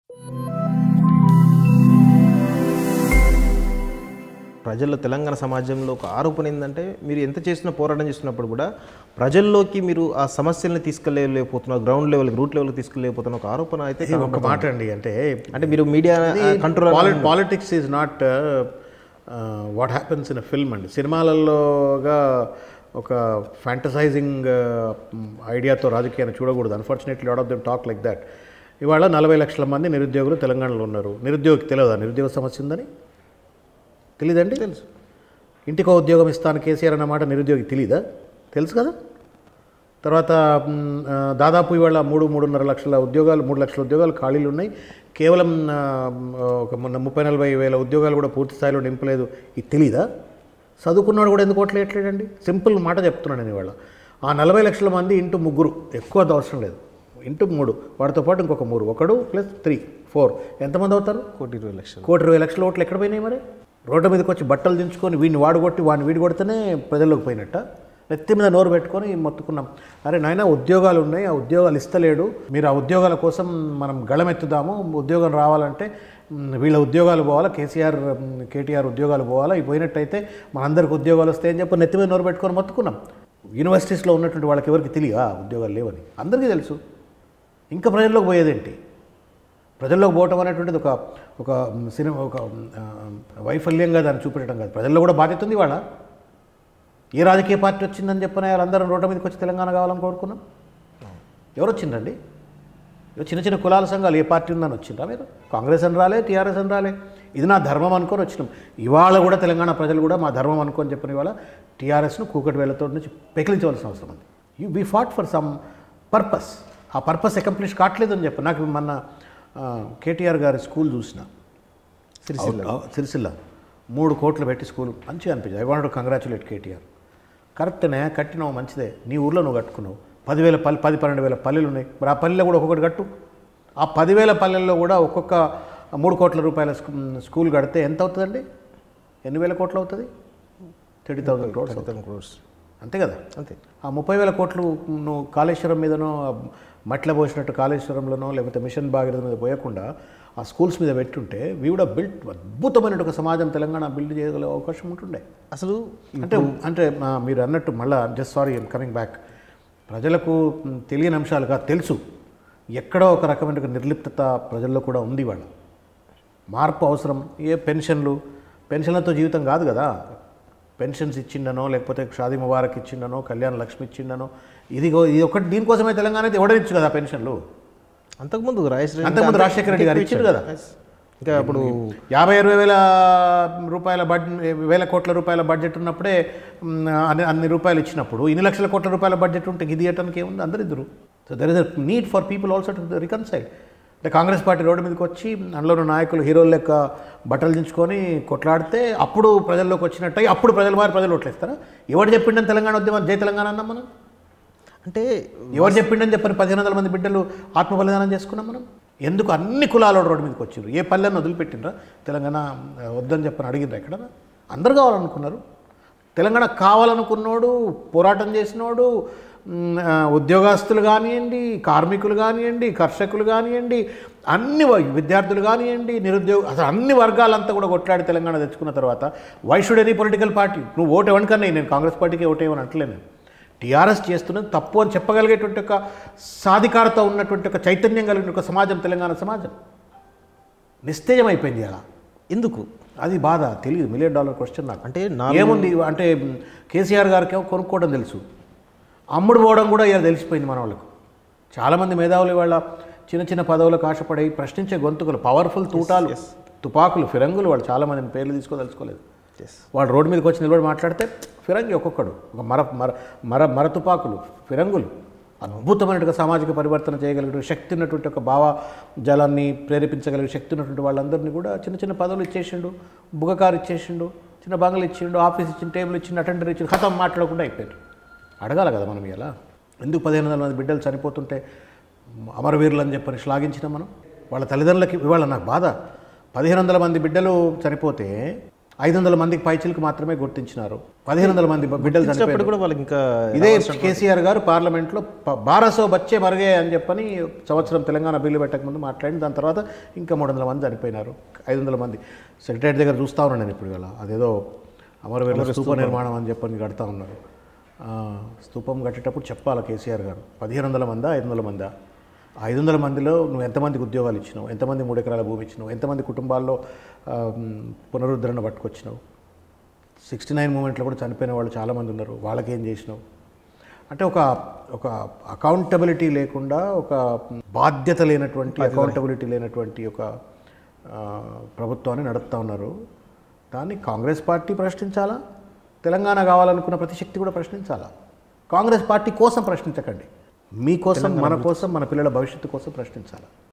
ప్రజల్లో తెలంగాణ సమాజంలో ఒక ఆరోపణ ఏంటంటే మీరు ఎంత చేసినా పోరాటం చేస్తున్నప్పుడు కూడా ప్రజల్లోకి మీరు ఆ సమస్యల్ని తీసుకెళ్ళలేకపోతున్నారు గ్రౌండ్ లెవెల్ రూట్ లెవెల్కి తీసుకెళ్ళలేకపోతున్న ఒక ఆరోపణ అయితే ఇది ఒక మాట అండి అంటే అంటే మీరు media control politics is not what happens in a film అండి సినిమాలలోగా ఒక ఫ్యాంటసైజింగ్ ఐడియాతో రాజకీయాన్ని చూడకూడదు unfortunately lot of them talk like that ఇవాళ నలభై లక్షల మంది నిరుద్యోగులు తెలంగాణలో ఉన్నారు నిరుద్యోగికి తెలియదా నిరుద్యోగ సమస్య ఉందని తెలీదండి తెలుసు ఇంటికో ఉద్యోగం ఇస్తాను కేసీఆర్ అన్నమాట నిరుద్యోగి తెలీదా తెలుసు కదా తర్వాత మ్, ఆ, దాదాపు ఇవాళ మూడు మూడున్నర లక్షల ఉద్యోగాలు మూడు లక్షల ఉద్యోగాలు ఖాళీలు ఉన్నాయి కేవలం ఆ, ఒక మొన్న ముప్పై నలభై వేల ఉద్యోగాలు కూడా పూర్తి స్థాయిలో నింపలేదు ఇది తెలీదా చదువుకున్నాడు కూడా ఎందుకు ఓట్లేయట్లేదండి సింపుల్ మాట చెప్తున్నాను నేను ఇవాళ ఆ నలభై లక్షల మంది ఇంటూ ముగ్గురు ఎక్కువ అది అవసరం లేదు ఇంటూ మూడు వాడితో పాటు ఇంకొక మూడు ఒకడు ప్లస్ త్రీ ఫోర్ ఎంతమంది అవుతారు కోటి ఇరవై లక్షలు కోటి ఇరవై లక్షల ఓట్లు ఎక్కడ పోయినాయి మరి రోడ్డు మీదకి వచ్చి బట్టలు దించుకొని వీడిని వాడుకొట్టి వాడిని వీడి కొడితేనే ప్రజల్లోకి పోయినట్ట నెత్తి మీద నోరు పెట్టుకొని మొత్తుకున్నాం అరే నాయన ఉద్యోగాలు ఉన్నాయి ఆ ఉద్యోగాలు ఇస్తలేడు మీరు ఆ ఉద్యోగాల కోసం మనం గళమెత్తుదాము ఉద్యోగం రావాలంటే మ్, వీళ్ళ ఉద్యోగాలు పోవాలా కేసీఆర్ మ్, కేటీఆర్ ఉద్యోగాలు పోవాలా ఇవి పోయినట్టయితే మనందరికి ఉద్యోగాలు వస్తాయని చెప్పి నెత్తి మీద నోరు పెట్టుకొని మొత్తుకున్నాం యూనివర్సిటీస్లో ఉన్నటువంటి వాళ్ళకి ఎవరికి తెలియదా ఉద్యోగాలు లేవని అందరికీ తెలుసు ఇంకా ప్రజల్లోకి పోయేదేంటి ప్రజల్లోకి పోవటం అనేటువంటిది ఒక ఒక సినిమా ఒక ఆ, వైఫల్యంగా దాన్ని చూపెట్టడం కాదు ప్రజల్లో కూడా బాధ్యత ఉంది వాళ్ళ ఏ రాజకీయ పార్టీ వచ్చిందని చెప్పిన వాళ్ళందరం రోడ్డు మీదకి వచ్చి తెలంగాణ కావాలని కోరుకున్నాం ఎవరు వచ్చిందండి ఏవో చిన్న చిన్న కులాల సంఘాలు ఏ పార్టీ ఉందని వచ్చిందా మీరు కాంగ్రెస్ అని రాలే టీఆర్ఎస్ అని రాలే ఇది నా ధర్మం అనుకొని వచ్చినాం ఇవాళ కూడా తెలంగాణ ప్రజలు కూడా మా ధర్మం అనుకొని చెప్పిన ఇవాళ టీఆర్ఎస్ను కూకటి వేలతో నుంచి పెకిలించవలసిన అవసరం ఉంది you be fought for some purpose ఆ పర్పస్ అకంప్లిష్ కావట్లేదు అని చెప్పి నాకు మొన్న ఆ, కేటీఆర్ గారి స్కూల్ చూసిన సిరిసిల్ల సిరిసిల్ల మూడు కోట్లు పెట్టి స్కూల్ మంచిగా అనిపించింది ఐ వాంట్ కంగ్రాచులేట్ కేటీఆర్ కరెక్ట్నే కట్టినావు మంచిదే నీ ఊర్లో నువ్వు కట్టుకున్నావు పదివేల పల్లె పది పన్నెండు వేల పల్లెలు ఉన్నాయి మరి ఆ పల్లెలో కూడా ఒక్కొక్కటి కట్టు ఆ పదివేల పల్లెల్లో కూడా ఒక్కొక్క మూడు కోట్ల రూపాయల స్కూ- స్కూల్ కడితే ఎంత అవుతుందండి ఎన్ని వేల కోట్లు అవుతుంది థర్టీ థౌసండ్ క్రోడ్స్ క్రోర్స్ అంతే కదా అంతే ఆ ముప్పై వేల కోట్లు నువ్వు కాళేశ్వరం మీదనో మట్ల పోసినట్టు కాళేశ్వరంలోనో లేకపోతే మిషన్ భాగీరథ మీద పోయకుండా ఆ స్కూల్స్ మీద పెట్టుంటే వీ కూడా బిల్ట్ అద్భుతమైన ఒక సమాజం తెలంగాణ బిల్డ్ చేయగల అవకాశం ఉంటుండే అసలు అంటే అంటే ఆ, మీరు అన్నట్టు మళ్ళా just sorry I'm coming back ప్రజలకు మ్, తెలియని అంశాలుగా తెలుసు ఎక్కడో ఒక రకమైన ఒక నిర్లిప్తత ప్రజల్లో కూడా ఉంది వాళ్ళ మార్పు అవసరం ఏ పెన్షన్లు పెన్షన్లతో జీవితం కాదు కదా పెన్షన్స్ ఇచ్చిండనో లేకపోతే షాదీ ముబారక్ ఇచ్చిండనో కళ్యాణ లక్ష్మి ఇచ్చిండనో ఇది ఇది ఒకటి దీనికోసమే తెలంగాణ అయితే ఎవడనిచ్చు కదా పెన్షన్లు అంతకుముందు రాజశేఖర అంతకుముందు రాజశేఖర రెడ్డి గారు ఇచ్చారు కదా ఇంకా అప్పుడు యాభై అరవై వేల రూపాయల బడ్జెట్ వేల కోట్ల రూపాయల బడ్జెట్ ఉన్నప్పుడే మ్, అన్ని అన్ని రూపాయలు ఇచ్చినప్పుడు ఇన్ని లక్షల కోట్ల రూపాయల బడ్జెట్ ఉంటే ఇది ఇవ్వటానికి ఏముంది అందరు ఇద్దరు so there is a need for people also to reconcile అంటే కాంగ్రెస్ పార్టీ రోడ్డు మీదకి వచ్చి అందులో ఉన్న నాయకులు హీరోలు లెక్క బట్టలు దించుకొని కొట్లాడితే అప్పుడు ప్రజల్లోకి వచ్చినట్టు అప్పుడు ప్రజలు వారి ప్రజలు ఓట్లేస్తారా ఎవరు చెప్పిండని తెలంగాణ ఉద్యమం జై తెలంగాణ అన్నాం మనం అంటే ఎవరు చెప్పిండని చెప్పని పదిహేను వందల మంది బిడ్డలు ఆత్మ బలిదానం చేసుకున్నాం మనం ఎందుకు అన్ని కులాల రోడ్డు మీదకి వచ్చారు ఏ పల్లెని వదిలిపెట్టినరా తెలంగాణ ఆ, వద్దని చెప్పని అడిగినరా ఎక్కడ అందరు కావాలనుకున్నారు తెలంగాణ కావాలనుకున్నోడు పోరాటం చేసినోడు మ్, ఆ, ఉద్యోగస్తులు కానివ్వండి కార్మికులు కానివ్వండి కర్షకులు కానివ్వండి అన్ని వ- విద్యార్థులు కానివ్వండి నిరుద్యోగ అసలు అన్ని వర్గాలంతా కూడా కొట్లాడి తెలంగాణ తెచ్చుకున్న తర్వాత why should any political party నువ్వు ఓటు ఎవరికన్నా నేను కాంగ్రెస్ పార్టీకి ఓటు ఏమని అంటలేను టీఆర్ఎస్ చేస్తున్నది తప్పు అని చెప్పగలిగేటువంటి ఒక సాధికారత ఉన్నటువంటి ఒక చైతన్యం కలిగిన ఒక సమాజం తెలంగాణ సమాజం నిస్తేజం అయిపోయింది అలా ఎందుకు అది బాధ తెలియదు మిలియన్ డాలర్ క్వశ్చన్ నాకు అంటే నాలుగు ఏముంది అంటే మ్, కేసీఆర్ గారికి ఏమో కొనుక్కోవడం తెలుసు అమ్ముడు పోవడం కూడా ఇలా తెలిసిపోయింది మన వాళ్ళకు చాలామంది మేధావులు వాళ్ళ చిన్న చిన్న పదవులకు ఆశపడి ప్రశ్నించే గొంతుకులు పవర్ఫుల్ తూటాలు తుపాకులు ఫిరంగులు వాళ్ళు చాలామందిని పేర్లు తీసుకోదలుచుకోలేదు ఎస్ వాడు రోడ్డు మీదకి వచ్చి నిలబడి మాట్లాడితే ఫిరంగి ఒక్కొక్కడు ఒక మర మర మర మర తుపాకులు ఫిరంగులు అద్భుతమైనటువంటి సామాజిక పరివర్తన చేయగలిగిన శక్తి ఉన్నటువంటి ఒక భావ జలాన్ని ప్రేరేపించగలిగే శక్తి ఉన్నటువంటి వాళ్ళందరినీ కూడా చిన్న చిన్న పదవులు ఇచ్చేసిండు బుగకారు ఇచ్చేసిండు చిన్న బంగ్లు ఇచ్చిండు ఆఫీస్ ఇచ్చిన టేబుల్ ఇచ్చిండు అటెండర్ ఇచ్చిండు కథం మాట్లాడకుండా అయిపోయారు అడగాల కదా మనం ఇలా ఎందుకు పదిహేను వందల మంది బిడ్డలు చనిపోతుంటే అమరవీరులు అని చెప్పని శ్లాఘించినాం మనం వాళ్ళ తల్లిదండ్రులకి ఇవాళ నాకు బాధ పదిహేను వందల మంది బిడ్డలు చనిపోతే ఐదు వందల మందికి పైచిలకు మాత్రమే గుర్తించినారు పదిహేను వందల మంది బిడ్డలు ఇచ్చినప్పుడు చనిపోయారు కూడా వాళ్ళకి ఇంకా ఇదే కేసీఆర్ గారు పార్లమెంట్లో ప- బారసో బచ్చే మరిగే అని చెప్పని సంవత్సరం తెలంగాణ బిల్లు పెట్టక ముందు మాట్లాడి దాని తర్వాత ఇంకా మూడు వందల మంది చనిపోయినారు ఐదు వందల మంది సెక్రటరీ దగ్గర చూస్తూ ఉన్నాను నేను ఇప్పుడు ఇలా అదేదో అమరవీరుల స్తూప నిర్మాణం అని చెప్పని కడతా ఉన్నారు ఆ, స్తూపం కట్టేటప్పుడు చెప్పాలి కేసీఆర్ గారు పదిహేను వందల మందా ఐదు వందల మందా ఐదు వందల మందిలో నువ్వు ఎంతమందికి ఉద్యోగాలు ఇచ్చినావు ఎంతమంది మూడు ఎకరాల భూమి ఇచ్చినావు ఎంతమంది కుటుంబాల్లో ఆ, మ్, పునరుద్ధరణ పట్టుకొచ్చినావు సిక్స్టీ నైన్ మూమెంట్లో కూడా చనిపోయిన వాళ్ళు చాలామంది ఉన్నారు వాళ్ళకి ఏం చేసినావు అంటే ఒక ఒక అకౌంటబిలిటీ లేకుండా ఒక బాధ్యత లేనటువంటి అకౌంటబిలిటీ లేనటువంటి ఒక ఆ, ప్రభుత్వాన్ని నడుపుతా ఉన్నారు దాన్ని కాంగ్రెస్ పార్టీ ప్రశ్నించాలా తెలంగాణ కావాలనుకున్న ప్రతి శక్తి కూడా ప్రశ్నించాలా కాంగ్రెస్ పార్టీ కోసం ప్రశ్నించకండి మీకోసం మన కోసం మన పిల్లల భవిష్యత్తు కోసం ప్రశ్నించాలా